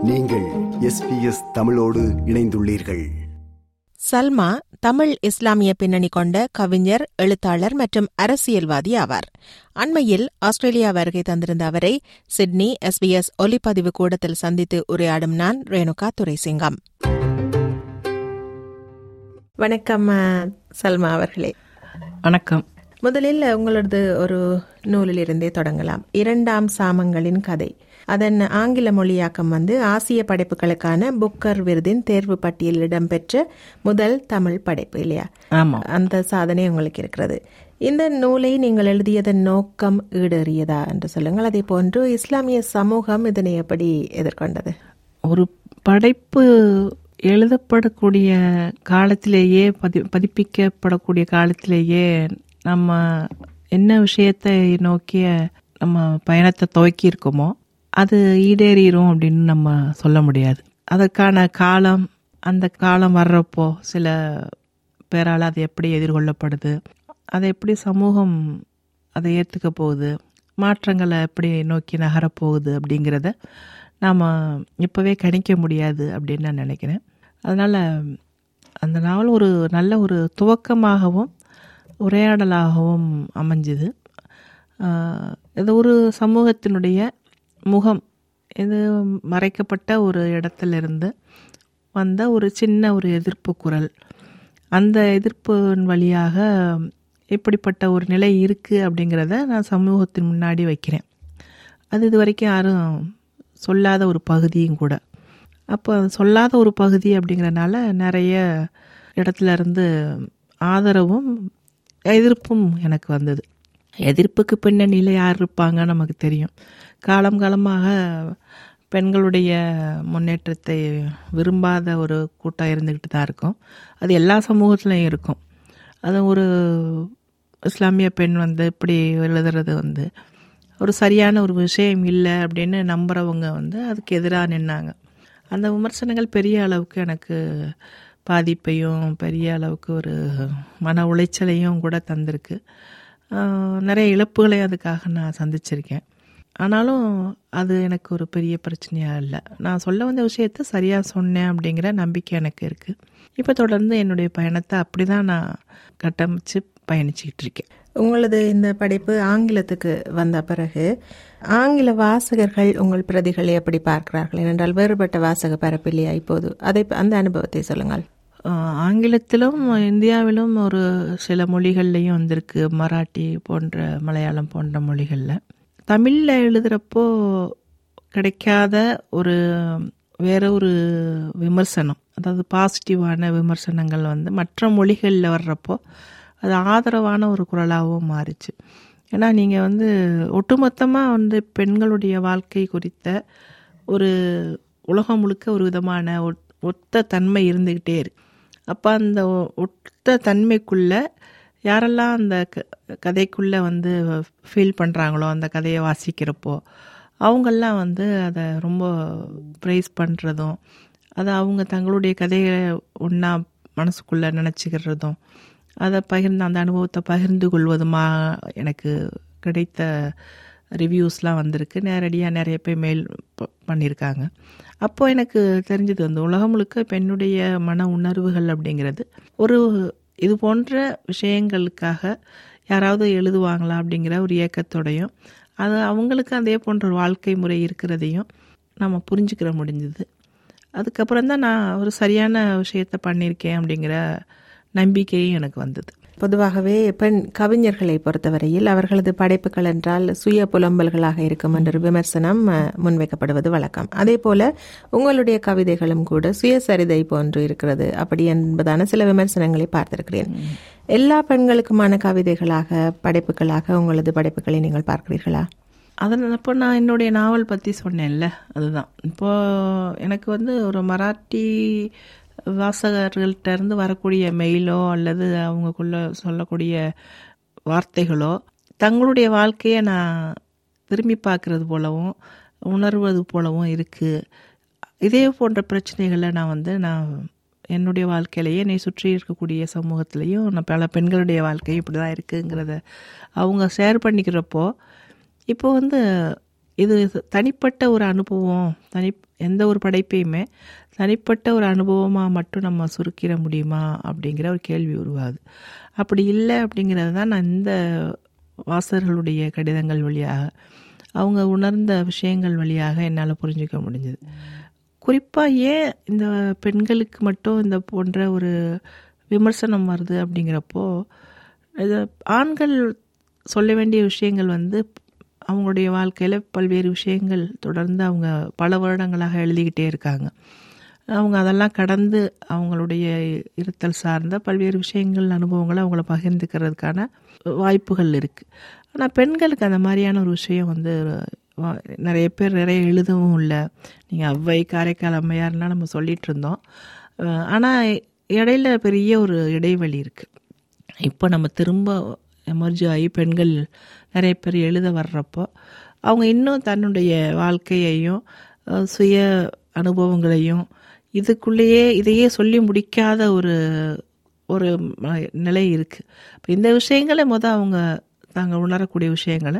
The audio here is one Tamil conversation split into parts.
நீங்கள் எஸ்பிஎஸ் தமிழோடு இணைந்துள்ளீர்கள் சல்மா தமிழ் இஸ்லாமிய பின்னணி கொண்ட கவிஞர் எழுத்தாளர் மற்றும் அரசியல்வாதி ஆவார் அண்மையில் ஆஸ்திரேலியா வருகை தந்திருந்த அவரை சிட்னி எஸ்பிஎஸ் ஒலிப்பதிவு கூடத்தில் சந்தித்து உரையாடும் நான் ரேணுகா துரைசிங்கம் வணக்கம் சல்மா அவர்களே வணக்கம் முதலில் உங்களது ஒரு நூலிலிருந்தே தொடங்கலாம் இரண்டாம் சாமங்களின் கதை அதன் ஆங்கில மொழியாக்கம் வந்து ஆசிய படைப்புகளுக்கான புக்கர் விருதின் தேர்வு பட்டியலில் இடம்பெற்ற முதல் தமிழ் படைப்பு இல்லையா ஆமா அந்த சாதனை உங்களுக்கு இருக்கிறது இந்த நூலை நீங்கள் எழுதியதன் நோக்கம் ஈடேறியதா என்று சொல்லுங்கள் அதே போன்று இஸ்லாமிய சமூகம் இதனை எப்படி எதிர்கொண்டது ஒரு படைப்பு எழுதப்படக்கூடிய காலத்திலேயே பதி பதிப்பிக்கப்படக்கூடிய காலத்திலேயே நம்ம என்ன விஷயத்தை நோக்கிய நம்ம பயணத்தை துவக்கி இருக்கோமோ அது ஈடேறிடும் அப்படின்னு நம்ம சொல்ல முடியாது அதற்கான காலம் அந்த காலம் வர்றப்போ சில பேரால் அது எப்படி எதிர்கொள்ளப்படுது அதை எப்படி சமூகம் அதை ஏற்றுக்க போகுது மாற்றங்களை எப்படி நோக்கி நகரப்போகுது அப்படிங்கிறத நாம் இப்போவே கணிக்க முடியாது அப்படின்னு நான் நினைக்கிறேன் அதனால் அந்த நாவல் ஒரு நல்ல ஒரு துவக்கமாகவும் உரையாடலாகவும் அமைஞ்சுது ஆஹ் இது ஒரு சமூகத்தினுடைய முகம் இது மறைக்கப்பட்ட ஒரு இடத்துலேருந்து வந்த ஒரு சின்ன ஒரு எதிர்ப்பு குரல் அந்த எதிர்ப்பின் வழியாக இப்படிப்பட்ட ஒரு நிலை இருக்குது அப்படிங்கிறத நான் சமூகத்தின் முன்னாடி வைக்கிறேன் அது இது வரைக்கும் யாரும் சொல்லாத ஒரு பகுதியும் கூட அப்போ சொல்லாத ஒரு பகுதி அப்படிங்கிறனால நிறைய இடத்துல இருந்து ஆதரவும் எதிர்ப்பும் எனக்கு வந்தது எதிர்ப்புக்கு பின்னணியில் யார் இருப்பாங்க நமக்கு தெரியும் காலம் காலமாக பெண்களுடைய முன்னேற்றத்தை விரும்பாத ஒரு கூட்டம் இருந்துக்கிட்டு தான் இருக்கும் அது எல்லா சமூகத்துலையும் இருக்கும் அது ஒரு இஸ்லாமிய பெண் வந்து இப்படி எழுதுறது வந்து ஒரு சரியான ஒரு விஷயம் இல்லை அப்படின்னு நம்புகிறவங்க வந்து அதுக்கு எதிராக நின்னாங்க அந்த விமர்சனங்கள் பெரிய அளவுக்கு எனக்கு பாதிப்பையும் பெரிய அளவுக்கு ஒரு மன உளைச்சலையும் கூட தந்திருக்கு ஆஹ் நிறைய இழப்புகளை அதுக்காக நான் சந்திச்சிருக்கேன் ஆனாலும் அது எனக்கு ஒரு பெரிய பிரச்சனையாக இல்லை நான் சொல்ல வந்த விஷயத்த சரியாக சொன்னேன் அப்படிங்கிற நம்பிக்கை எனக்கு இருக்குது இப்போ தொடர்ந்து என்னுடைய பயணத்தை அப்படி தான் நான் கட்டமைச்சு பயணிச்சுக்கிட்டு இருக்கேன் உங்களது இந்த படைப்பு ஆங்கிலத்துக்கு வந்த பிறகு ஆங்கில வாசகர்கள் உங்கள் பிரதிகளை எப்படி பார்க்கிறார்கள் ஏனென்றால் வேறுபட்ட வாசக பரப்பு இல்லையா இப்போது அதை அந்த அனுபவத்தை சொல்லுங்கள் ஆஹ் ஆங்கிலத்திலும் இந்தியாவிலும் ஒரு சில மொழிகள்லையும் வந்திருக்கு மராட்டி போன்ற மலையாளம் போன்ற மொழிகளில் தமிழில் எழுதுகிறப்போ கிடைக்காத ஒரு வேற ஒரு விமர்சனம் அதாவது பாசிட்டிவான விமர்சனங்கள் வந்து மற்ற மொழிகளில் வர்றப்போ அது ஆதரவான ஒரு குரலாகவும் மாறிச்சு ஏன்னா நீங்கள் வந்து ஒட்டுமொத்தமாக வந்து பெண்களுடைய வாழ்க்கை குறித்த ஒரு உலகம் முழுக்க ஒரு விதமான ஒட்- ஒத்த தன்மை இருந்துக்கிட்டே இருக்கு அப்போ அந்த ஒ- ஒத்த தன்மைக்குள்ள யாரெல்லாம் அந்த க கதைக்குள்ளே வந்து ஃபீல் பண்ணுறாங்களோ அந்த கதையை வாசிக்கிறப்போ அவங்கெல்லாம் வந்து அதை ரொம்ப ப்ரைஸ் பண்ணுறதும் அதை அவங்க தங்களுடைய கதையை ஒன்றா மனசுக்குள்ளே நினச்சிக்கிறதும் அதை பகிர்ந்து அந்த அனுபவத்தை பகிர்ந்து கொள்வதுமா எனக்கு கிடைத்த ரிவ்யூஸ்லாம் வந்திருக்கு நேரடியாக நிறைய பேர் மெயில் ப- பண்ணியிருக்காங்க அப்போ எனக்கு தெரிஞ்சது அந்த உலகம் முழுக்க பெண்ணுடைய மன உணர்வுகள் அப்படிங்கிறது ஒரு இது போன்ற விஷயங்களுக்காக யாராவது எழுதுவாங்களா அப்படிங்கிற ஒரு ஏக்கத்தோடையும் அது அவங்களுக்கு அதே போன்ற ஒரு வாழ்க்கை முறை இருக்கிறதையும் நம்ம புரிஞ்சுக்கிற முடிஞ்சுது அதுக்கப்புறம் தான் நான் ஒரு சரியான விஷயத்த பண்ணியிருக்கேன் அப்படிங்கிற நம்பிக்கையும் எனக்கு வந்தது பொதுவாகவே பெண் கவிஞர்களை பொறுத்தவரையில் அவர்களது படைப்புகள் என்றால் சுய புலம்பல்களாக இருக்கும் என்ற விமர்சனம் அஹ், முன்வைக்கப்படுவது வழக்கம் அதே போல உங்களுடைய கவிதைகளும் கூட சுயசரிதை போன்று இருக்கிறது அப்படி என்பதான சில விமர்சனங்களை பார்த்திருக்கிறேன் எல்லா பெண்களுக்குமான கவிதைகளாக படைப்புகளாக உங்களது படைப்புகளை நீங்கள் பார்க்கிறீர்களா அதில் அப்போ நான் என்னுடைய நாவல் பற்றி சொன்னேன்ல அதுதான் இப்போது எனக்கு வந்து ஒரு மராட்டி வாசகர்கள்ட்ட இருந்து வரக்கூடிய மெயிலோ அல்லது அவங்கக்குள்ள சொல்லக்கூடிய வார்த்தைகளோ தங்களுடைய வாழ்க்கையை நான் திரும்பி பார்க்கறது போலவும் உணர்வது போலவும் இருக்குது இதே போன்ற பிரச்சனைகளை நான் வந்து நான் என்னுடைய வாழ்க்கையிலேயே என்னை சுற்றி இருக்கக்கூடிய சமூகத்திலையும் நான் பல பெண்களுடைய வாழ்க்கை இப்படி தான் இருக்குங்கிறத அவங்க ஷேர் பண்ணிக்கிறப்போ இப்போ வந்து இது தனிப்பட்ட ஒரு அனுபவம் தனி எந்த ஒரு படைப்பையுமே தனிப்பட்ட ஒரு அனுபவமாக மட்டும் நம்ம சுருக்கிட முடியுமா அப்படிங்கிற ஒரு கேள்வி உருவாகுது அப்படி இல்லை அப்படிங்கிறது தான் நான் இந்த வாசகர்களுடைய கடிதங்கள் வழியாக அவங்க உணர்ந்த விஷயங்கள் வழியாக என்னால் புரிஞ்சுக்க முடிஞ்சது குறிப்பாக ஏன் இந்த பெண்களுக்கு மட்டும் இந்த போன்ற ஒரு விமர்சனம் வருது அப்படிங்கிறப்போ இது ஆண்கள் சொல்ல வேண்டிய விஷயங்கள் வந்து அவங்களுடைய வாழ்க்கையில் பல்வேறு விஷயங்கள் தொடர்ந்து அவங்க பல வருடங்களாக எழுதிக்கிட்டே இருக்காங்க அவங்க அதெல்லாம் கடந்து அவங்களுடைய இருத்தல் சார்ந்த பல்வேறு விஷயங்கள் அனுபவங்களை அவங்கள பகிர்ந்துக்கிறதுக்கான வாய்ப்புகள் இருக்குது ஆனால் பெண்களுக்கு அந்த மாதிரியான ஒரு விஷயம் வந்து வா- நிறைய பேர் நிறைய எழுதவும் இல்லை நீங்கள் அவ்வை காரைக்கால் அம்மையார்லாம் நம்ம சொல்லிட்டு இருந்தோம் ஆனால் இடையில பெரிய ஒரு இடைவெளி இருக்குது இப்போ நம்ம திரும்ப எமர்ஜி ஆகி பெண்கள் நிறைய பேர் எழுத வர்றப்போ அவங்க இன்னும் தன்னுடைய வாழ்க்கையையும் அஹ், சுய அனுபவங்களையும் இதுக்குள்ளேயே இதையே சொல்லி முடிக்காத ஒரு ஒரு ம- நிலை இருக்குது இப்போ இந்த விஷயங்களை முத அவங்க தாங்க உணரக்கூடிய விஷயங்களை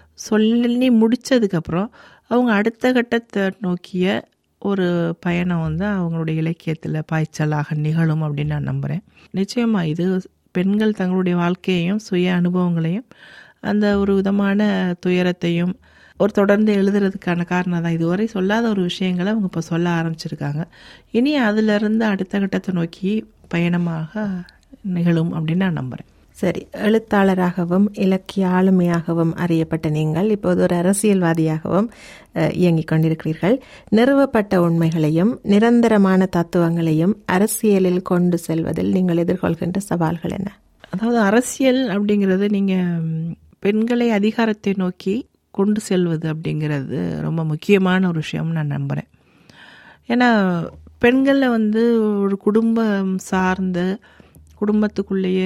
சொல்லி முடிச்சதுக்கப்புறம் அவங்க அடுத்த கட்டத்தை நோக்கிய ஒரு பயணம் வந்து அவங்களுடைய இலக்கியத்தில் பாய்ச்சலாக நிகழும் அப்படின்னு நான் நம்புகிறேன் நிச்சயமாக இது பெண்கள் தங்களுடைய வாழ்க்கையையும் சுய அனுபவங்களையும் அந்த ஒரு விதமான துயரத்தையும் ஒரு தொடர்ந்து எழுதுறதுக்கான காரணம் தான் இதுவரை சொல்லாத ஒரு விஷயங்களை அவங்க இப்போ சொல்ல ஆரம்பிச்சிருக்காங்க இனி அதிலிருந்து அடுத்த கட்டத்தை நோக்கி பயணமாக நிகழும் அப்படின்னு நான் நம்புகிறேன் சரி எழுத்தாளராகவும் இலக்கிய ஆளுமையாகவும் அறியப்பட்ட நீங்கள் இப்போது ஒரு அரசியல்வாதியாகவும் அஹ், இயங்கிக் கொண்டிருக்கிறீர்கள் நிறுவப்பட்ட உண்மைகளையும் நிரந்தரமான தத்துவங்களையும் அரசியலில் கொண்டு செல்வதில் நீங்கள் எதிர்கொள்கின்ற சவால்கள் என்ன அதாவது அரசியல் அப்படிங்கிறது நீங்கள் பெண்களை அதிகாரத்தை நோக்கி கொண்டு செல்வது அப்படிங்கிறது ரொம்ப முக்கியமான ஒரு விஷயம்னு நான் நம்புகிறேன் ஏன்னா பெண்களில் வந்து ஒரு குடும்பம் சார்ந்து குடும்பத்துக்குள்ளேயே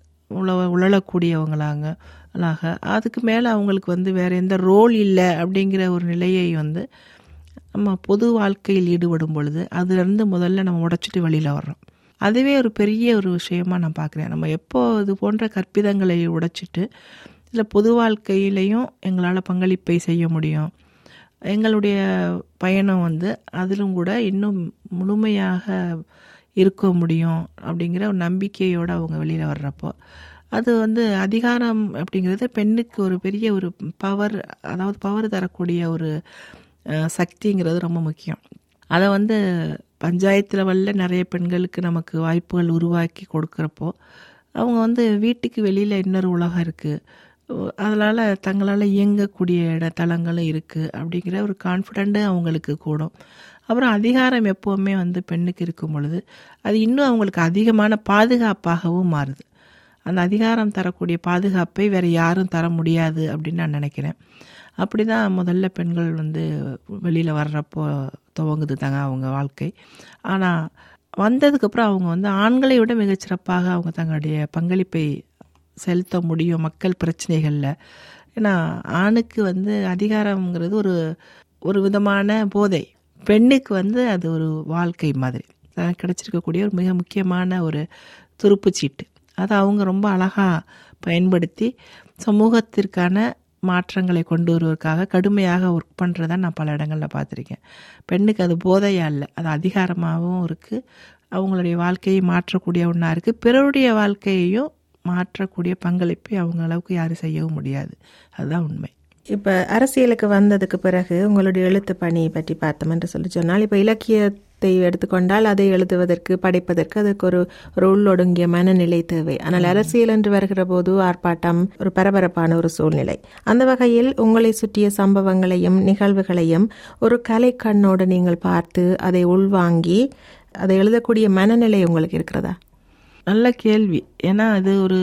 உழ உழலக்கூடியவங்களாங்க லாக அதுக்கு மேலே அவங்களுக்கு வந்து வேறு எந்த ரோல் இல்லை அப்படிங்கிற ஒரு நிலையை வந்து நம்ம பொது வாழ்க்கையில் ஈடுபடும் பொழுது அதுலேருந்து முதல்ல நம்ம உடைச்சிட்டு வெளியில் வர்றோம் அதுவே ஒரு பெரிய ஒரு விஷயமா நான் பார்க்குறேன் நம்ம எப்போ இது போன்ற கற்பிதங்களை உடைச்சிட்டு இதில் பொது வாழ்க்கையிலையும் எங்களால் பங்களிப்பை செய்ய முடியும் எங்களுடைய பயணம் வந்து அதிலும் கூட இன்னும் முழுமையாக இருக்க முடியும் அப்படிங்கிற ஒரு நம்பிக்கையோடு அவங்க வெளியில் வர்றப்போ அது வந்து அதிகாரம் அப்படிங்கிறது பெண்ணுக்கு ஒரு பெரிய ஒரு பவர் அதாவது பவர் தரக்கூடிய ஒரு அஹ், சக்திங்கிறது ரொம்ப முக்கியம் அதை வந்து பஞ்சாயத்து லெவலில் நிறைய பெண்களுக்கு நமக்கு வாய்ப்புகள் உருவாக்கி கொடுக்குறப்போ அவங்க வந்து வீட்டுக்கு வெளியில் இன்னொரு உலகம் இருக்குது அதனால் தங்களால் இயங்கக்கூடிய இட தளங்களும் இருக்குது அப்படிங்கிற ஒரு கான்ஃபிடென்ட்டு அவங்களுக்கு கூடும் அப்புறம் அதிகாரம் எப்போவுமே வந்து பெண்ணுக்கு இருக்கும் பொழுது அது இன்னும் அவங்களுக்கு அதிகமான பாதுகாப்பாகவும் மாறுது அந்த அதிகாரம் தரக்கூடிய பாதுகாப்பை வேறு யாரும் தர முடியாது அப்படின்னு நான் நினைக்கிறேன் அப்படி தான் முதல்ல பெண்கள் வந்து வெளியில் வர்றப்போ துவங்குது தாங்க அவங்க வாழ்க்கை ஆனால் வந்ததுக்கப்புறம் அவங்க வந்து ஆண்களை விட மிகச்சிறப்பாக அவங்க தங்களுடைய பங்களிப்பை செலுத்த முடியும் மக்கள் பிரச்சனைகளில் ஏன்னா ஆணுக்கு வந்து அதிகாரம்ங்கிறது ஒரு ஒரு விதமான போதை பெண்ணுக்கு வந்து அது ஒரு வாழ்க்கை மாதிரி தனக்கு கிடைச்சிருக்கக்கூடிய ஒரு மிக முக்கியமான ஒரு துருப்புச்சீட்டு அதை அவங்க ரொம்ப அழகாக பயன்படுத்தி சமூகத்திற்கான மாற்றங்களை கொண்டு வருவதற்காக கடுமையாக ஒர்க் பண்ணுறத நான் பல இடங்களில் பார்த்துருக்கேன் பெண்ணுக்கு அது போதையா இல்லை அது அதிகாரமாகவும் இருக்குது அவங்களுடைய வாழ்க்கையை மாற்றக்கூடிய ஒன்றா இருக்குது பிறருடைய வாழ்க்கையையும் மாற்றக்கூடிய பங்களிப்பை அவங்க அளவுக்கு யாரும் செய்யவும் முடியாது அதுதான் உண்மை இப்போ அரசியலுக்கு வந்ததுக்கு பிறகு உங்களுடைய எழுத்து பணியை பற்றி பார்த்தோம் என்று சொல்லி சொன்னால் இப்போ இலக்கியத்தை எடுத்துக்கொண்டால் அதை எழுதுவதற்கு படைப்பதற்கு அதற்கு ஒரு ஒரு உள்ளொடுங்கிய மனநிலை தேவை ஆனால் அரசியல் என்று வருகிற போது ஆர்ப்பாட்டம் ஒரு பரபரப்பான ஒரு சூழ்நிலை அந்த வகையில் உங்களை சுற்றிய சம்பவங்களையும் நிகழ்வுகளையும் ஒரு கலை கண்ணோடு நீங்கள் பார்த்து அதை உள்வாங்கி அதை எழுதக்கூடிய மனநிலை உங்களுக்கு இருக்கிறதா நல்ல கேள்வி ஏன்னா அது ஒரு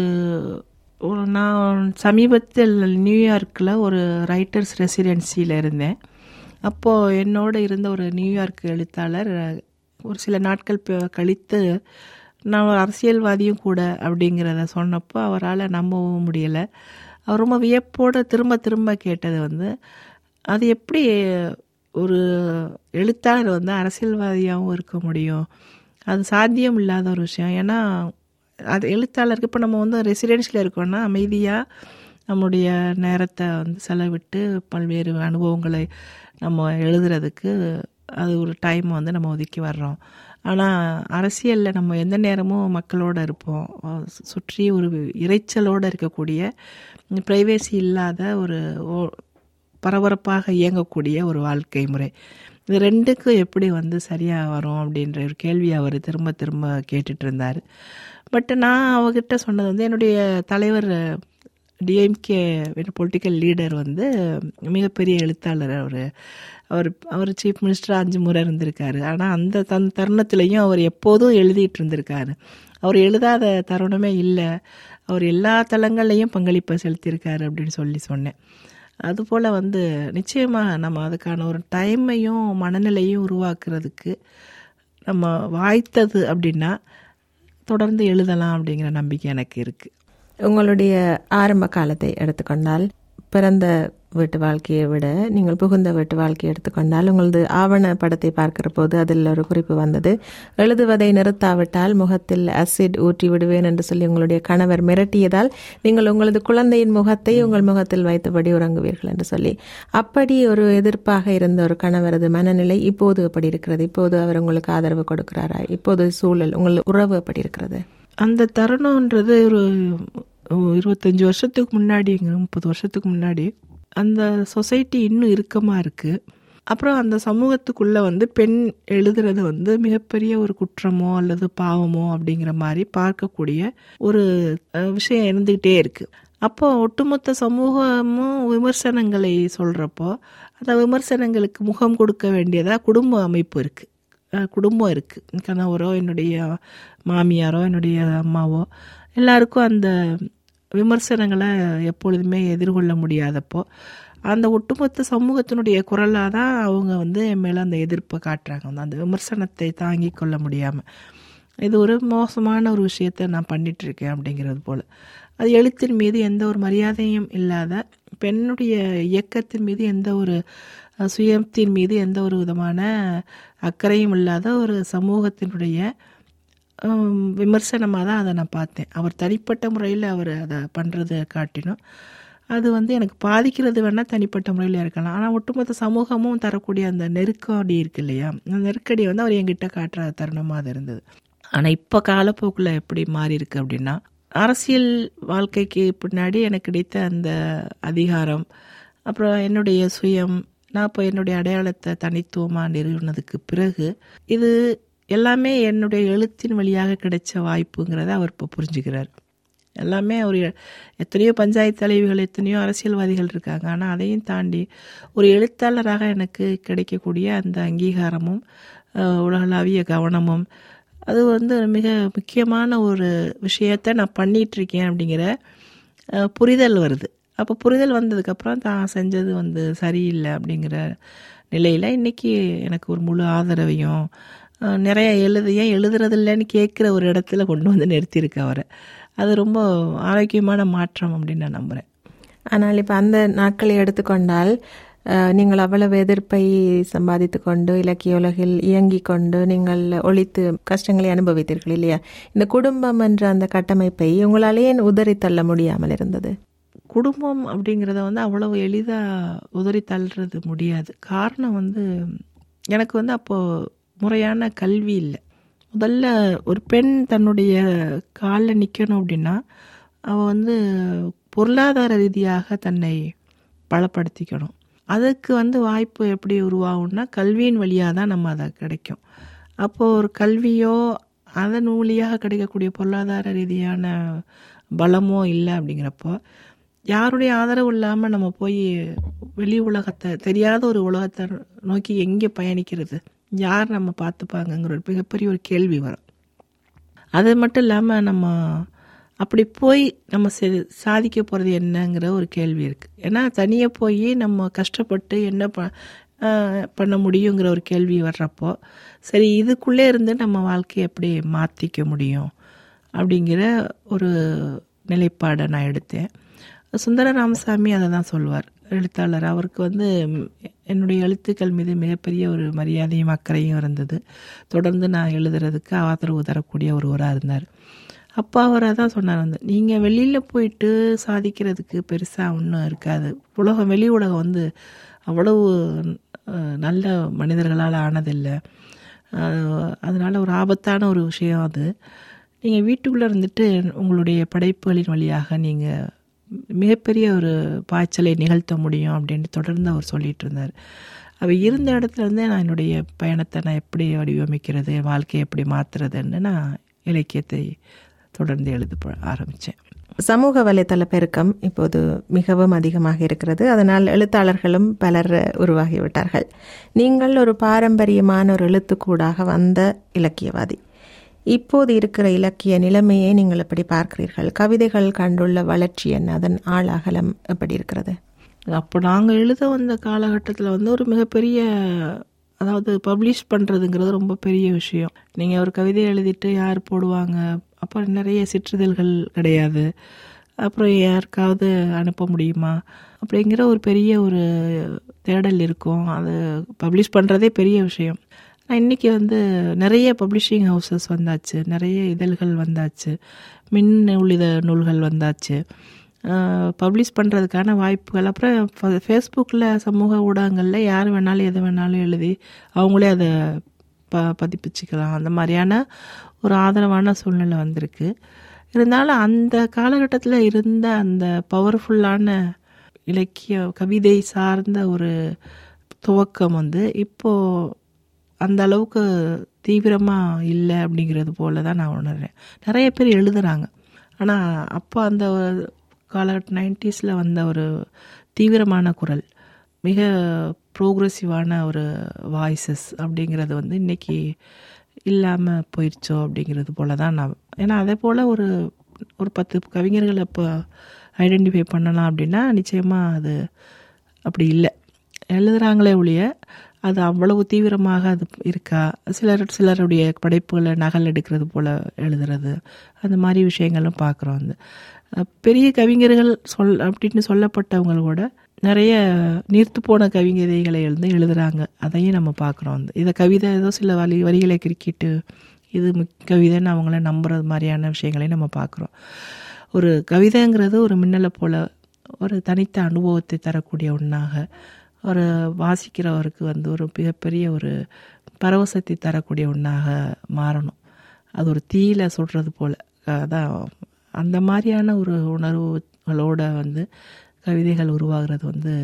ஒரு நான் சமீபத்தில் நியூயார்க்கில் ஒரு ரைட்டர்ஸ் ரெசிடென்சியில் இருந்தேன் அப்போது என்னோட இருந்த ஒரு நியூயார்க் எழுத்தாளர் ஒரு சில நாட்கள் ப- கழித்து நான் ஒரு அரசியல்வாதியும் கூட அப்படிங்கிறத சொன்னப்போ அவரால் நம்பவும் முடியலை அவர் ரொம்ப வியப்போடு திரும்ப திரும்ப கேட்டது வந்து அது எப்படி ஒரு எழுத்தாளர் வந்து அரசியல்வாதியாகவும் இருக்க முடியும் அது சாத்தியம் இல்லாத ஒரு விஷயம் ஏன்னா அது எழுத்தாளருக்கு இப்போ நம்ம வந்து ரெசிடென்ஷியல் இருக்கோம்னா அமைதியாக நம்முடைய நேரத்தை வந்து செலவிட்டு பல்வேறு அனுபவங்களை நம்ம எழுதுறதுக்கு அது ஒரு டைம் வந்து நம்ம ஒதுக்கி வர்றோம் ஆனால் அரசியலில் நம்ம எந்த நேரமும் மக்களோட இருப்போம் அஹ் சு- சுற்றி ஒரு இரைச்சலோடு இருக்கக்கூடிய ப்ரைவேசி இல்லாத ஒரு ஓ- பரபரப்பாக இயங்கக்கூடிய ஒரு வாழ்க்கை முறை இது ரெண்டுக்கும் எப்படி வந்து சரியாக வரும் அப்படின்ற ஒரு கேள்வி அவர் திரும்ப திரும்ப கேட்டுட்டு இருந்தார் பட் நான் அவகிட்ட சொன்னது வந்து என்னுடைய தலைவர் டிஎம்கே பொலிட்டிக்கல் லீடர் வந்து மிகப்பெரிய எழுத்தாளர் அவர் அவர் அவர் சீஃப் மினிஸ்டர் அஞ்சு முறை இருந்திருக்காரு ஆனால் அந்த தன் தருணத்திலையும் அவர் எப்போதும் எழுதிட்டு இருந்திருக்காரு அவர் எழுதாத தருணமே இல்லை அவர் எல்லா தளங்கள்லையும் பங்களிப்பை செலுத்தியிருக்காரு அப்படின்னு சொல்லி சொன்னேன் அதுபோல் வந்து நிச்சயமாக நம்ம அதுக்கான ஒரு டைமையும் மனநிலையும் உருவாக்குறதுக்கு நம்ம வாய்த்தது அப்படின்னா தொடர்ந்து எழுதலாம் அப்படிங்கிற நம்பிக்கை எனக்கு இருக்குது உங்களுடைய ஆரம்ப காலத்தை எடுத்துக்கொண்டால் பிறந்த வீட்டு வாழ்க்கையை விட நீங்கள் புகுந்த வீட்டு வாழ்க்கையை எடுத்துக்கொண்டால் உங்களது ஆவண படத்தை பார்க்கிற போது அதில் ஒரு குறிப்பு வந்தது எழுதுவதை நிறுத்தாவிட்டால் முகத்தில் அசிட் ஊற்றி விடுவேன் என்று சொல்லி உங்களுடைய கணவர் மிரட்டியதால் நீங்கள் உங்களது குழந்தையின் முகத்தை உங்கள் முகத்தில் வைத்தபடி உறங்குவீர்கள் என்று சொல்லி அப்படி ஒரு எதிர்ப்பாக இருந்த ஒரு கணவரது மனநிலை இப்போது எப்படி இருக்கிறது இப்போது அவர் உங்களுக்கு ஆதரவு கொடுக்கிறாரா இப்போது சூழல் உங்கள் உறவு எப்படி இருக்கிறது அந்த தருணம்ன்றது ஒரு இருபத்தஞ்சி வருஷத்துக்கு முன்னாடி முப்பது வருஷத்துக்கு முன்னாடி அந்த சொசைட்டி இன்னும் இறுக்கமாக இருக்குது அப்புறம் அந்த சமூகத்துக்குள்ளே வந்து பெண் எழுதுறது வந்து மிகப்பெரிய ஒரு குற்றமோ அல்லது பாவமோ அப்படிங்கிற மாதிரி பார்க்கக்கூடிய ஒரு அஹ், விஷயம் இருந்துக்கிட்டே இருக்குது அப்போ ஒட்டுமொத்த சமூகமும் விமர்சனங்களை சொல்கிறப்போ அந்த விமர்சனங்களுக்கு முகம் கொடுக்க வேண்டியதாக குடும்ப அமைப்பு இருக்குது அஹ் குடும்பம் இருக்குது கணவரோ என்னுடைய மாமியாரோ என்னுடைய அம்மாவோ எல்லாருக்கும் அந்த விமர்சனங்களை எப்பொழுதுமே எதிர்கொள்ள முடியாதப்போ அந்த ஒட்டுமொத்த சமூகத்தினுடைய குரலாக தான் அவங்க வந்து என் மேலே அந்த எதிர்ப்பை காட்டுறாங்க அந்த விமர்சனத்தை தாங்கி கொள்ள முடியாமல் இது ஒரு மோசமான ஒரு விஷயத்தை நான் பண்ணிட்டு இருக்கேன் அப்படிங்கிறது போல் அது எழுத்தின் மீது எந்த ஒரு மரியாதையும் இல்லாத பெண்ணுடைய இயக்கத்தின் மீது எந்த ஒரு அஹ், சுயத்தின் மீது எந்த ஒரு விதமான அக்கறையும் இல்லாத ஒரு சமூகத்தினுடைய விமர்சனமாக தான் அதை நான் பார்த்தேன் அவர் தனிப்பட்ட முறையில் அவர் அதை பண்ணுறதை காட்டினோம் அது வந்து எனக்கு பாதிக்கிறது வேணால் தனிப்பட்ட முறையில் இருக்கலாம் ஆனால் ஒட்டுமொத்த சமூகமும் தரக்கூடிய அந்த நெருக்கடி இருக்கு இல்லையா அந்த நெருக்கடி வந்து அவர் என்கிட்ட காட்டுற தருணமாக அது இருந்தது ஆனால் இப்போ காலப்போக்கில் எப்படி மாறி இருக்கு அப்படின்னா அரசியல் வாழ்க்கைக்கு பின்னாடி எனக்கு கிடைத்த அந்த அதிகாரம் அப்புறம் என்னுடைய சுயம் நான் இப்போ என்னுடைய அடையாளத்தை தனித்துவமாக நிறுவனதுக்கு பிறகு இது எல்லாமே என்னுடைய எழுத்தின் வழியாக கிடைச்ச வாய்ப்புங்கிறத அவர் இப்போ புரிஞ்சுக்கிறார் எல்லாமே ஒரு எத்தனையோ பஞ்சாயத்து தலைவிகள் எத்தனையோ அரசியல்வாதிகள் இருக்காங்க ஆனால் அதையும் தாண்டி ஒரு எழுத்தாளராக எனக்கு கிடைக்கக்கூடிய அந்த அங்கீகாரமும் அஹ், உலகளாவிய கவனமும் அது வந்து மிக முக்கியமான ஒரு விஷயத்தை நான் பண்ணிட்டு இருக்கேன் அப்படிங்கிற அஹ், புரிதல் வருது அப்போ புரிதல் வந்ததுக்கப்புறம் தான் செஞ்சது வந்து சரியில்லை அப்படிங்கிற நிலையில் இன்னைக்கு எனக்கு ஒரு முழு ஆதரவையும் அஹ், நிறைய எழுது ஏன் எழுதுறது இல்லைன்னு கேட்குற ஒரு இடத்துல கொண்டு வந்து நிறுத்தியிருக்கு அவரை அது ரொம்ப ஆரோக்கியமான மாற்றம் அப்படின்னு நான் நம்புகிறேன் ஆனால் இப்போ அந்த நாட்களை எடுத்துக்கொண்டால் அஹ், நீங்கள் அவ்வளவு எதிர்ப்பை சம்பாதித்து கொண்டு இலக்கிய உலகில் இயங்கிக் கொண்டு நீங்கள் ஒழித்து கஷ்டங்களை அனுபவித்தீர்கள் இல்லையா இந்த குடும்பம் என்ற அந்த கட்டமைப்பை உங்களால் ஏன் உதறி தள்ள முடியாமல் இருந்தது குடும்பம் அப்படிங்கிறத வந்து அவ்வளவு எளிதாக உதறி தள்ளுறது முடியாது காரணம் வந்து எனக்கு வந்து அப்போது முறையான கல்வி இல்லை முதல்ல ஒரு பெண் தன்னுடைய காலில் நிற்கணும் அப்படின்னா அவள் வந்து பொருளாதார ரீதியாக தன்னை பலப்படுத்திக்கணும் அதுக்கு வந்து வாய்ப்பு எப்படி உருவாகும்னா கல்வியின் வழியாக தான் நம்ம அதை கிடைக்கும் அப்போது ஒரு கல்வியோ அதன் வழியாக கிடைக்கக்கூடிய பொருளாதார ரீதியான பலமோ இல்லை அப்படிங்கிறப்போ யாருடைய ஆதரவு இல்லாமல் நம்ம போய் வெளி உலகத்தை தெரியாத ஒரு உலகத்தை நோக்கி எங்கே பயணிக்கிறது யார் நம்ம பார்த்துப்பாங்கங்கிற ஒரு மிகப்பெரிய ஒரு கேள்வி வரும் அது மட்டும் இல்லாமல் நம்ம அப்படி போய் நம்ம செ- சாதிக்க போகிறது என்னங்கிற ஒரு கேள்வி இருக்குது ஏன்னா தனியாக போய் நம்ம கஷ்டப்பட்டு என்ன ப ஆஹ் பண்ண முடியுங்கிற ஒரு கேள்வி வர்றப்போ சரி இதுக்குள்ளே இருந்து நம்ம வாழ்க்கையை எப்படி மாற்றிக்க முடியும் அப்படிங்கிற ஒரு நிலைப்பாடை நான் எடுத்தேன் சுந்தர ராமசாமி அதை தான் சொல்வார் எழுத்தாளர் அவருக்கு வந்து ம், என்னுடைய எழுத்துக்கள் மீது மிகப்பெரிய ஒரு மரியாதையும் அக்கறையும் இருந்தது தொடர்ந்து நான் எழுதுறதுக்கு ஆதரவு தரக்கூடிய ஒருவராக இருந்தார் அப்போ அவர் அதான் சொன்னார் வந்து நீங்கள் வெளியில் போயிட்டு சாதிக்கிறதுக்கு பெருசாக ஒன்றும் இருக்காது உலகம் வெளி உலகம் வந்து அவ்வளவு அஹ், நல்ல மனிதர்களால் ஆனதில்லை அஹ், அதனால ஒரு ஆபத்தான ஒரு விஷயம் அது நீங்கள் வீட்டுக்குள்ளே இருந்துட்டு உங்களுடைய படைப்புகளின் வழியாக நீங்கள் மிகப்பெரிய ஒரு பாய்ச்சலை நிகழ்த்த முடியும் அப்படின்ட்டு தொடர்ந்து அவர் சொல்லிட்டு இருந்தார் அவர் இருந்த இடத்துல இருந்தே நான் என்னுடைய பயணத்தை நான் எப்படி வடிவமைக்கிறது என் வாழ்க்கையை எப்படி மாற்றுறதுன்னு நான் இலக்கியத்தை தொடர்ந்து எழுத ப- ஆரம்பித்தேன் சமூக வலைத்தள பெருக்கம் இப்போது மிகவும் அதிகமாக இருக்கிறது அதனால் எழுத்தாளர்களும் பலர் உருவாகிவிட்டார்கள் நீங்கள் ஒரு பாரம்பரியமான ஒரு எழுத்துக்கூடாக வந்த இலக்கியவாதி இப்போது இருக்கிற இலக்கிய நிலைமையை நீங்கள் எப்படி பார்க்கிறீர்கள் கவிதைகள் கண்டுள்ள வளர்ச்சி என்ன அதன் ஆள் அகலம் எப்படி இருக்கிறது அப்போ நாங்கள் எழுத வந்த காலகட்டத்தில் வந்து ஒரு மிகப்பெரிய அதாவது பப்ளிஷ் பண்ணுறதுங்கிறது ரொம்ப பெரிய விஷயம் நீங்கள் ஒரு கவிதை எழுதிட்டு யார் போடுவாங்க அப்போ நிறைய சிற்றிதழ்கள் கிடையாது அப்புறம் யாருக்காவது அனுப்ப முடியுமா அப்படிங்கிற ஒரு பெரிய ஒரு தேடல் இருக்கும் அது பப்ளிஷ் பண்ணுறதே பெரிய விஷயம் ஆனால் இன்றைக்கி வந்து நிறைய பப்ளிஷிங் ஹவுசஸ் வந்தாச்சு நிறைய இதழ்கள் வந்தாச்சு மின் உள்ளித நூல்கள் வந்தாச்சு பப்ளிஷ் பண்ணுறதுக்கான வாய்ப்புகள் அப்புறம் ஃபேஸ்புக்கில் சமூக ஊடகங்களில் யார் வேணாலும் எது வேணாலும் எழுதி அவங்களே அதை ப பதிப்பிச்சுக்கலாம் அந்த மாதிரியான ஒரு ஆதரவான சூழ்நிலை வந்திருக்கு இருந்தாலும் அந்த காலகட்டத்தில் இருந்த அந்த பவர்ஃபுல்லான இலக்கிய கவிதை சார்ந்த ஒரு துவக்கம் வந்து இப்போது அந்த அளவுக்கு தீவிரமாக இல்லை அப்படிங்கிறது போல தான் நான் உணர்றேன் நிறைய பேர் எழுதுகிறாங்க ஆனால் அப்போ அந்த காலகட்ட நைன்டிஸில் வந்த ஒரு தீவிரமான குரல் மிக ப்ரோக்ரெசிவான ஒரு வாய்ஸஸ் அப்படிங்கிறது வந்து இன்றைக்கி இல்லாமல் போயிடுச்சோ அப்படிங்கிறது போல தான் நான் ஏன்னா அதே போல் ஒரு ஒரு பத்து கவிஞர்களை இப்போ ஐடென்டிஃபை பண்ணலாம் அப்படின்னா நிச்சயமாக அது அப்படி இல்லை எழுதுகிறாங்களே ஒழிய அது அவ்வளவு தீவிரமாக அது இருக்கா சிலர் சிலருடைய படைப்புகளை நகல் எடுக்கிறது போல் எழுதுறது அந்த மாதிரி விஷயங்களும் பார்க்குறோம் வந்து அஹ் பெரிய கவிஞர்கள் சொல் அப்படின்னு சொல்லப்பட்டவங்க கூட நிறைய நீர்த்து போன கவிதைகளை எழுந்து எழுதுறாங்க அதையும் நம்ம பார்க்குறோம் வந்து இதை கவிதை ஏதோ சில வரி வரிகளை கிறுக்கிட்டு இது மிக் கவிதைன்னு அவங்கள நம்புறது மாதிரியான விஷயங்களையும் நம்ம பார்க்குறோம் ஒரு கவிதைங்கிறது ஒரு மின்னலை போல ஒரு தனித்த அனுபவத்தை தரக்கூடிய ஒன்றாக ஒரு வாசிக்கிறவருக்கு வந்து ஒரு மிகப்பெரிய ஒரு பரவசத்தை தரக்கூடிய ஒன்றாக மாறணும் அது ஒரு தீயில சுடுறது போல் அதான் அந்த மாதிரியான ஒரு உணர்வுகளோட வந்து கவிதைகள் உருவாகிறது வந்து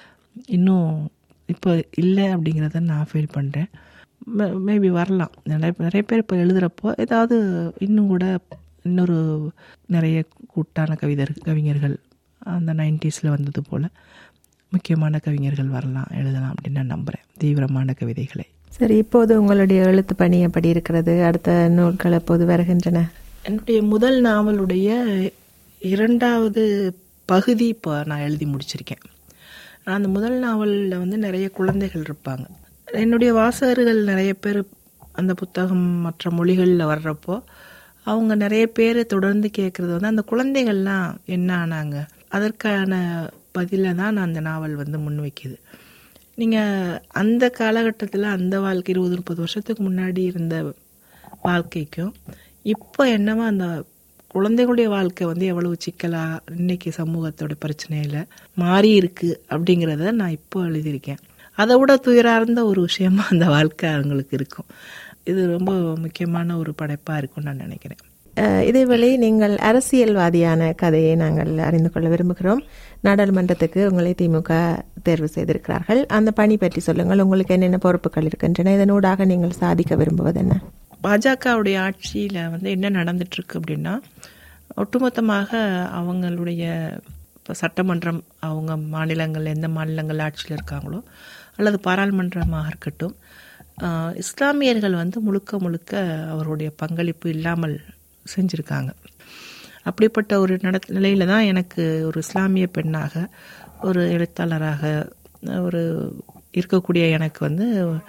இன்னும் இப்போ இல்லை அப்படிங்கிறத நான் ஃபீல் பண்ணுறேன் மேபி வரலாம் நிறைய நிறைய பேர் இப்போ எழுதுகிறப்போ ஏதாவது இன்னும் கூட இன்னொரு நிறைய கூட்டான கவிதர் கவிஞர்கள் அந்த நைன்டிஸில் வந்தது போல் முக்கியமான கவிஞர்கள் வரலாம் எழுதலாம் அப்படின்னு நான் நம்புகிறேன் தீவிரமான கவிதைகளை சரி இப்போது உங்களுடைய எழுத்து பணி எப்படி இருக்கிறது அடுத்த நூல்கள் எப்போது வருகின்றன என்னுடைய முதல் நாவலுடைய இரண்டாவது பகுதி இப்போ நான் எழுதி முடிச்சிருக்கேன் அந்த முதல் நாவலில் வந்து நிறைய குழந்தைகள் இருப்பாங்க என்னுடைய வாசகர்கள் நிறைய பேர் அந்த புத்தகம் மற்ற மொழிகளில் வர்றப்போ அவங்க நிறைய பேர் தொடர்ந்து கேட்குறது வந்து அந்த குழந்தைகள்லாம் என்ன ஆனாங்க அதற்கான பதிலை தான் நான் அந்த நாவல் வந்து முன்வைக்குது நீங்கள் அந்த காலகட்டத்தில் அந்த வாழ்க்கை இருபது முப்பது வருஷத்துக்கு முன்னாடி இருந்த வாழ்க்கைக்கும் இப்போ என்னவோ அந்த குழந்தைகளுடைய வாழ்க்கை வந்து எவ்வளவு சிக்கலா இன்னைக்கு சமூகத்தோட பிரச்சனையில மாறி இருக்கு அப்படிங்கிறத நான் இப்போ எழுதியிருக்கேன் அதை விட துயரார்ந்த ஒரு விஷயமா அந்த வாழ்க்கை அவங்களுக்கு இருக்கும் இது ரொம்ப முக்கியமான ஒரு படைப்பா இருக்கும்னு நான் நினைக்கிறேன் அஹ், இதேவேளை நீங்கள் அரசியல்வாதியான கதையை நாங்கள் அறிந்து கொள்ள விரும்புகிறோம் நாடாளுமன்றத்துக்கு உங்களை திமுக தேர்வு செய்திருக்கிறார்கள் அந்த பணி பற்றி சொல்லுங்கள் உங்களுக்கு என்னென்ன பொறுப்புகள் இருக்கின்றன இதனூடாக நீங்கள் சாதிக்க விரும்புவது என்ன பாஜகவுடைய ஆட்சியில் வந்து என்ன நடந்துட்டு இருக்கு அப்படின்னா ஒட்டுமொத்தமாக அவங்களுடைய இப்போ சட்டமன்றம் அவங்க மாநிலங்கள் எந்த மாநிலங்கள் ஆட்சியில் இருக்காங்களோ அல்லது பாராளுமன்றமாக இருக்கட்டும் ஆஹ், இஸ்லாமியர்கள் வந்து முழுக்க முழுக்க அவருடைய பங்களிப்பு இல்லாமல் செஞ்சுருக்காங்க அப்படிப்பட்ட ஒரு நட நிலையில தான் எனக்கு ஒரு இஸ்லாமிய பெண்ணாக ஒரு எழுத்தாளராக ஒரு இருக்கக்கூடிய எனக்கு வந்து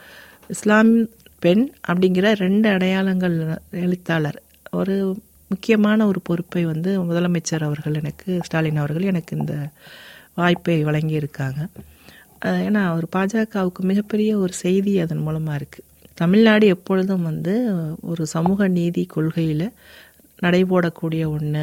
இஸ்லாம் பெண் அப்படிங்கிற ரெண்டு அடையாளங்கள் எழுத்தாளர் ஒரு முக்கியமான ஒரு பொறுப்பை வந்து முதலமைச்சர் அவர்கள் எனக்கு ஸ்டாலின் அவர்கள் எனக்கு இந்த வாய்ப்பை வழங்கியிருக்காங்க அஹ் ஏன்னா ஒரு பாஜகவுக்கு மிகப்பெரிய ஒரு செய்தி அதன் மூலமாக இருக்குது தமிழ்நாடு எப்பொழுதும் வந்து ஒரு சமூக நீதி கொள்கையில் நடைபோடக்கூடிய ஒன்று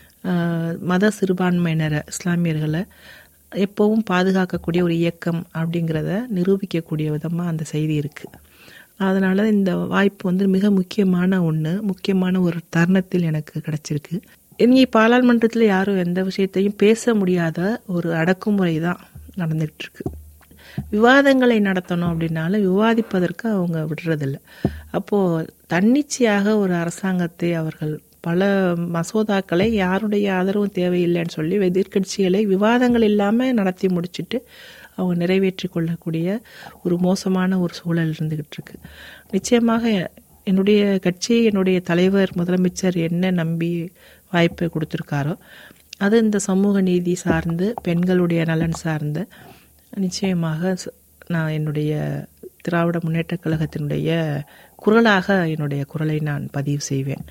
மத சிறுபான்மையினரை இஸ்லாமியர்களை எப்போவும் பாதுகாக்கக்கூடிய ஒரு இயக்கம் அப்படிங்கிறத நிரூபிக்கக்கூடிய விதமாக அந்த செய்தி இருக்குது அதனால் இந்த வாய்ப்பு வந்து மிக முக்கியமான ஒன்று முக்கியமான ஒரு தருணத்தில் எனக்கு கிடச்சிருக்கு இங்கே பாராளுமன்றத்தில் யாரும் எந்த விஷயத்தையும் பேச முடியாத ஒரு அடக்குமுறை தான் நடந்துகிட்டு இருக்கு விவாதங்களை நடத்தணும் அப்படின்னாலும் விவாதிப்பதற்கு அவங்க விடுறதில்ல அப்போது தன்னிச்சையாக ஒரு அரசாங்கத்தை அவர்கள் பல மசோதாக்களை யாருடைய ஆதரவும் தேவையில்லைன்னு சொல்லி எதிர்கட்சிகளை விவாதங்கள் இல்லாமல் நடத்தி முடிச்சுட்டு அவங்க நிறைவேற்றி கொள்ளக்கூடிய ஒரு மோசமான ஒரு சூழல் இருந்துகிட்டு இருக்கு நிச்சயமாக என்னுடைய கட்சி என்னுடைய தலைவர் முதலமைச்சர் என்ன நம்பி வாய்ப்பை கொடுத்துருக்காரோ அது இந்த சமூக நீதி சார்ந்து பெண்களுடைய நலன் சார்ந்து நிச்சயமாக நான் என்னுடைய திராவிட முன்னேற்ற கழகத்தினுடைய குரலாக என்னுடைய குரலை நான் பதிவு செய்வேன்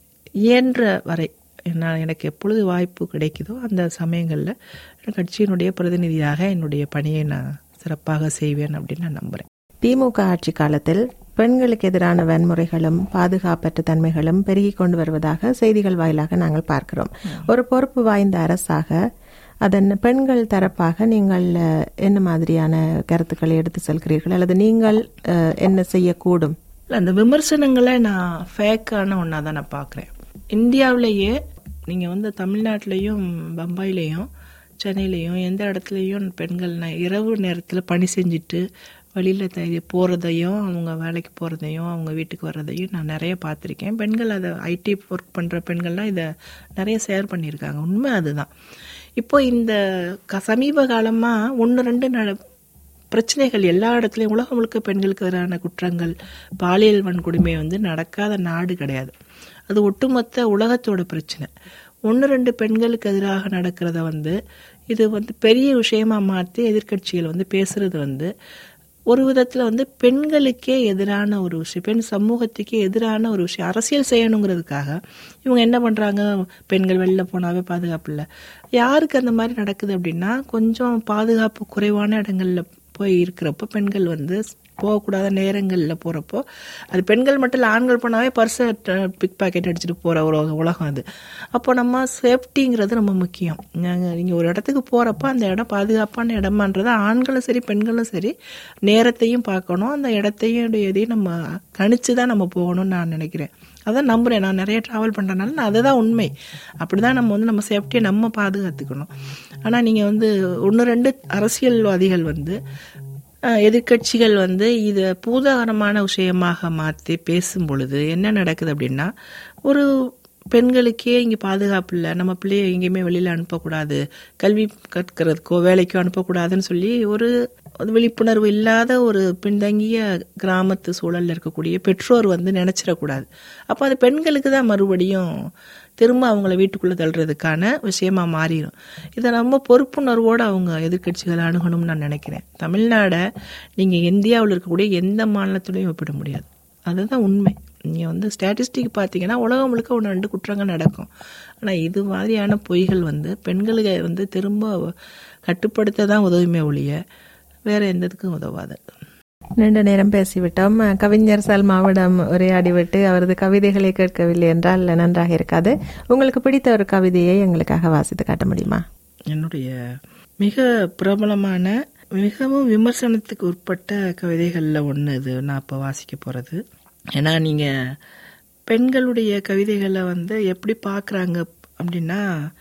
இயன்ற வரை நான் எனக்கு எப்பொழுது வாய்ப்பு கிடைக்குதோ அந்த சமயங்களில் கட்சியினுடைய பிரதிநிதியாக என்னுடைய பணியை நான் சிறப்பாக செய்வேன் அப்படின்னு நான் நம்புகிறேன் திமுக ஆட்சி காலத்தில் பெண்களுக்கு எதிரான வன்முறைகளும் பாதுகாப்பற்ற தன்மைகளும் பெருகி கொண்டு வருவதாக செய்திகள் வாயிலாக நாங்கள் பார்க்கிறோம் ஒரு பொறுப்பு வாய்ந்த அரசாக அதன் பெண்கள் தரப்பாக நீங்கள் என்ன மாதிரியான கருத்துக்களை எடுத்து செல்கிறீர்கள் அல்லது நீங்கள் என்ன செய்யக்கூடும் அந்த விமர்சனங்களை நான் ஃபேக்கான ஒன்றா தான் நான் பார்க்குறேன் இந்தியாவிலேயே நீங்கள் வந்து தமிழ்நாட்டிலையும் பம்பாயிலையும் சென்னையிலையும் எந்த இடத்துலையும் பெண்கள் நான் இரவு நேரத்தில் பணி செஞ்சுட்டு வெளியில் த போகிறதையும் அவங்க வேலைக்கு போகிறதையும் அவங்க வீட்டுக்கு வர்றதையும் நான் நிறைய பார்த்துருக்கேன் பெண்கள் அதை ஐடி ஒர்க் பண்ணுற பெண்கள்லாம் இதை நிறைய ஷேர் பண்ணியிருக்காங்க உண்மை அதுதான் இப்போ இந்த க சமீப காலமாக ஒன்று ரெண்டு ந பிரச்சனைகள் எல்லா இடத்துலையும் உலகம் முழுக்க பெண்களுக்கு எதிரான குற்றங்கள் பாலியல் வன்கொடுமை வந்து நடக்காத நாடு கிடையாது அது ஒட்டுமொத்த உலகத்தோட பிரச்சனை ஒன்று ரெண்டு பெண்களுக்கு எதிராக நடக்கிறத வந்து இது வந்து பெரிய விஷயமா மாற்றி எதிர்கட்சிகள் வந்து பேசுறது வந்து ஒரு விதத்தில் வந்து பெண்களுக்கே எதிரான ஒரு விஷயம் பெண் சமூகத்துக்கே எதிரான ஒரு விஷயம் அரசியல் செய்யணுங்கிறதுக்காக இவங்க என்ன பண்ணுறாங்க பெண்கள் வெளில போனாவே பாதுகாப்பு இல்லை யாருக்கு அந்த மாதிரி நடக்குது அப்படின்னா கொஞ்சம் பாதுகாப்பு குறைவான இடங்களில் போய் இருக்கிறப்போ பெண்கள் வந்து போகக்கூடாத நேரங்களில் போகிறப்போ அது பெண்கள் மட்டும் இல்லை ஆண்கள் போனாவே பர்ஸை பிக் பாக்கெட் அடிச்சுட்டு போகிற ஒரு உலகம் அது அப்போ நம்ம சேஃப்டிங்கிறது ரொம்ப முக்கியம் நாங்கள் நீங்கள் ஒரு இடத்துக்கு போகிறப்போ அந்த இடம் பாதுகாப்பான இடமான்றது ஆண்களும் சரி பெண்களும் சரி நேரத்தையும் பார்க்கணும் அந்த இடத்தையும் இதையும் நம்ம கணிச்சு தான் நம்ம போகணும்னு நான் நினைக்கிறேன் அதான் நம்புகிறேன் நான் நிறைய ட்ராவல் பண்ணுறதுனால நான் அதுதான் உண்மை அப்படி தான் நம்ம வந்து நம்ம சேஃப்டியை நம்ம பாதுகாத்துக்கணும் ஆனால் நீங்கள் வந்து ஒன்று ரெண்டு அரசியல்வாதிகள் வந்து எதிர்கட்சிகள் வந்து இதை பூதாகரமான விஷயமாக மாற்றி பேசும் பொழுது என்ன நடக்குது அப்படின்னா ஒரு பெண்களுக்கே இங்கே பாதுகாப்பு இல்லை நம்ம பிள்ளைய எங்கேயுமே வெளியில் அனுப்பக்கூடாது கல்வி கற்கிறதுக்கோ வேலைக்கோ அனுப்பக்கூடாதுன்னு சொல்லி ஒரு விழிப்புணர்வு இல்லாத ஒரு பின்தங்கிய கிராமத்து சூழலில் இருக்கக்கூடிய பெற்றோர் வந்து நினச்சிடக்கூடாது அப்போ அது பெண்களுக்கு தான் மறுபடியும் திரும்ப அவங்கள வீட்டுக்குள்ளே தள்ளுறதுக்கான விஷயமா மாறிடும் இதை ரொம்ப பொறுப்புணர்வோடு அவங்க எதிர்கட்சிகளை அணுகணும்னு நான் நினைக்கிறேன் தமிழ்நாடை நீங்கள் இந்தியாவில் இருக்கக்கூடிய எந்த மாநிலத்திலையும் ஒப்பிட முடியாது அதுதான் உண்மை நீங்கள் வந்து ஸ்டாட்டிஸ்டிக் பார்த்தீங்கன்னா உலகம் முழுக்க ஒன்று ரெண்டு குற்றங்கள் நடக்கும் ஆனால் இது மாதிரியான பொய்கள் வந்து பெண்களுக்கு வந்து திரும்ப கட்டுப்படுத்த தான் உதவுமே ஒழிய வேறு எந்ததுக்கும் உதவாது நீண்ட நேரம் பேசிவிட்டோம் கவிஞர் சல்மாவிடம் உரையாடிவிட்டு அவரது கவிதைகளை கேட்கவில்லை என்றால் நன்றாக இருக்காது உங்களுக்கு பிடித்த ஒரு கவிதையை எங்களுக்காக வாசித்து காட்ட முடியுமா என்னுடைய மிக பிரபலமான மிகவும் விமர்சனத்துக்கு உட்பட்ட கவிதைகளில் ஒன்று இது நான் இப்போ வாசிக்க போகிறது ஏன்னா நீங்கள் பெண்களுடைய கவிதைகளை வந்து எப்படி பார்க்குறாங்க அப்படின்னா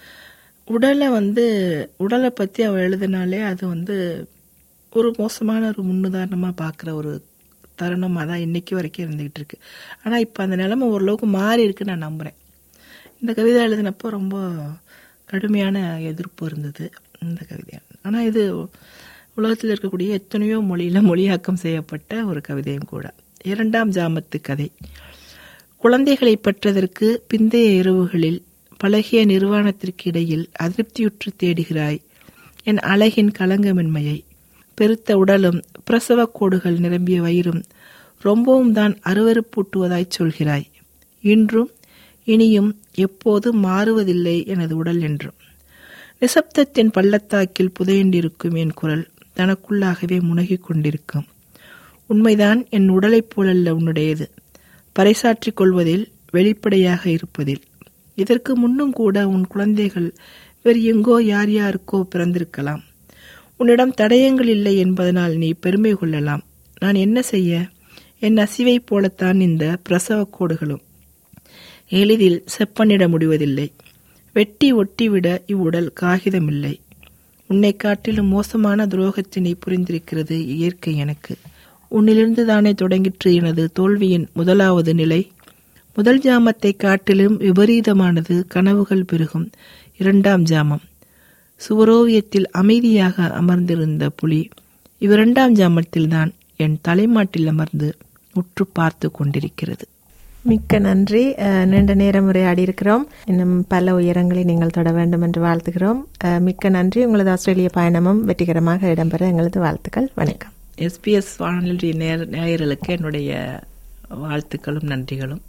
உடலை வந்து உடலை பற்றி அவள் எழுதினாலே அது வந்து ஒரு மோசமான ஒரு முன்னுதாரணமாக பார்க்குற ஒரு தருணமாக தான் இன்றைக்கி வரைக்கும் இருந்துக்கிட்டு இருக்கு ஆனால் இப்போ அந்த நிலைமை ஓரளவுக்கு மாறி இருக்குன்னு நான் நம்புகிறேன் இந்த கவிதை எழுதினப்போ ரொம்ப கடுமையான எதிர்ப்பு இருந்தது இந்த கவிதை ஆனால் இது உலகத்தில் இருக்கக்கூடிய எத்தனையோ மொழியில் மொழியாக்கம் செய்யப்பட்ட ஒரு கவிதையும் கூட இரண்டாம் ஜாமத்து கதை குழந்தைகளை பெற்றதற்கு பிந்தைய இரவுகளில் பழகிய நிர்வாணத்திற்கு இடையில் அதிருப்தியுற்று தேடுகிறாய் என் அழகின் களங்கமின்மையை பெருத்த உடலும் பிரசவ கோடுகள் நிரம்பிய வயிறும் ரொம்பவும் தான் அருவறுப்பூட்டுவதாய் சொல்கிறாய் இன்றும் இனியும் எப்போது மாறுவதில்லை எனது உடல் என்றும் நிசப்தத்தின் பள்ளத்தாக்கில் புதையண்டிருக்கும் என் குரல் தனக்குள்ளாகவே முனகிக் கொண்டிருக்கும் உண்மைதான் என் உடலைப் போலல்ல உன்னுடையது பறைசாற்றிக் கொள்வதில் வெளிப்படையாக இருப்பதில் இதற்கு முன்னும் கூட உன் குழந்தைகள் வேறு எங்கோ யார் யாருக்கோ பிறந்திருக்கலாம் உன்னிடம் தடயங்கள் இல்லை என்பதனால் நீ பெருமை கொள்ளலாம் நான் என்ன செய்ய என் அசிவை போலத்தான் இந்த பிரசவக் கோடுகளும் எளிதில் செப்பனிட முடிவதில்லை வெட்டி ஒட்டிவிட இவ்வுடல் காகிதமில்லை உன்னை காட்டிலும் மோசமான துரோகத்தினை புரிந்திருக்கிறது இயற்கை எனக்கு உன்னிலிருந்து தானே தொடங்கிற்று எனது தோல்வியின் முதலாவது நிலை முதல் ஜாமத்தை காட்டிலும் விபரீதமானது கனவுகள் பெருகும் இரண்டாம் ஜாமம் சுவரோவியத்தில் அமைதியாக அமர்ந்திருந்த புலி இவ்விரண்டாம் ஜாமத்தில்தான் என் தலைமாட்டில் அமர்ந்து உற்று பார்த்து கொண்டிருக்கிறது மிக்க நன்றி அஹ், நீண்ட நேரம் உரையாடி இருக்கிறோம் இன்னும் பல உயரங்களை நீங்கள் தொட வேண்டும் என்று வாழ்த்துகிறோம் அஹ், மிக்க நன்றி உங்களது ஆஸ்திரேலிய பயணமும் வெற்றிகரமாக இடம்பெற எங்களது வாழ்த்துக்கள் வணக்கம் எஸ்பிஎஸ் வானொலி நேர நேயர்களுக்கு என்னுடைய வாழ்த்துக்களும் நன்றிகளும்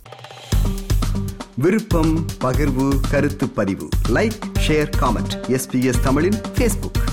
விருப்பம் பகிர்வு கருத்து பதிவு லைக் ஷேர் காமெண்ட் எஸ்பிஎஸ் தமிழின் ஃபேஸ்புக்